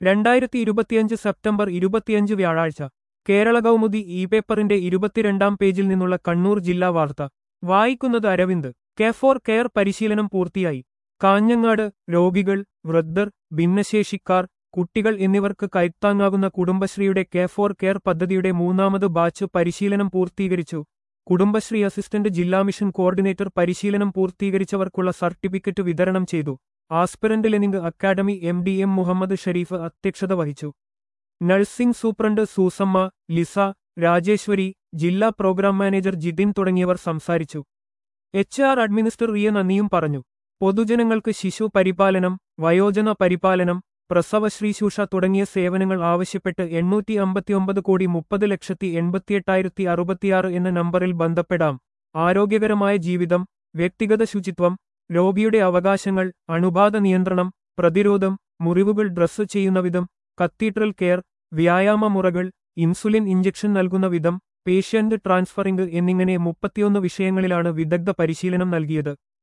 രണ്ടായിരത്തി ഇരുപത്തിയഞ്ച് സെപ്റ്റംബർ ഇരുപത്തിയഞ്ച് വ്യാഴാഴ്ച കേരള കൗമുദി ഇ പേപ്പറിന്റെ ഇരുപത്തിരണ്ടാം പേജിൽ നിന്നുള്ള കണ്ണൂർ ജില്ലാ വാർത്ത വായിക്കുന്നത് അരവിന്ദ് കെ ഫോർ കെയർ പരിശീലനം പൂർത്തിയായി കാഞ്ഞങ്ങാട് രോഗികൾ വൃദ്ധർ ഭിന്നശേഷിക്കാർ കുട്ടികൾ എന്നിവർക്ക് കൈത്താങ്ങാകുന്ന കുടുംബശ്രീയുടെ കെ ഫോർ കെയർ പദ്ധതിയുടെ മൂന്നാമത് ബാച്ച് പരിശീലനം പൂർത്തീകരിച്ചു കുടുംബശ്രീ അസിസ്റ്റന്റ് ജില്ലാ മിഷൻ കോർഡിനേറ്റർ പരിശീലനം പൂർത്തീകരിച്ചവർക്കുള്ള സർട്ടിഫിക്കറ്റ് വിതരണം ചെയ്തു aspirant learning academy M D M Muhammad Shareef അധ്യക്ഷത വഹിച്ചു nursing superintendent Susamma Lisa Rajeswari ജില്ലാ പ്രോഗ്രാം മാനേജർ ജിതിൻ തുടങ്ങിയവർ സംസാരിച്ചു എച്ച് ആർ അഡ്മിനിസ്റ്റർ റിയ നന്ദിയും പറഞ്ഞു പൊതുജനങ്ങൾക്ക് ശിശു പരിപാലനം വയോജന പരിപാലനം പ്രസവശ്രീശൂഷ തുടങ്ങിയ സേവനങ്ങൾ ആവശ്യപ്പെട്ട് എണ്ണൂറ്റി അമ്പത്തിയൊമ്പത് കോടി മുപ്പത് ലക്ഷത്തി എൺപത്തിയെട്ടായിരത്തി അറുപത്തിയാറ് എന്ന നമ്പറിൽ ബന്ധപ്പെടാം ആരോഗ്യകരമായ ജീവിതം വ്യക്തിഗത ശുചിത്വം രോഗിയുടെ അവകാശങ്ങൾ അണുബാധ നിയന്ത്രണം പ്രതിരോധം മുറിവുകൾ ഡ്രസ്സ് ചെയ്യുന്ന വിധം കത്തീഡ്രൽ കെയർ വ്യായാമ മുറകൾ ഇൻസുലിൻ ഇഞ്ചക്ഷൻ നൽകുന്ന വിധം പേഷ്യന്റ് ട്രാൻസ്ഫറിംഗ് എന്നിങ്ങനെ മുപ്പത്തിയൊന്ന് വിഷയങ്ങളിലാണ് വിദഗ്ധ പരിശീലനം നൽകിയത്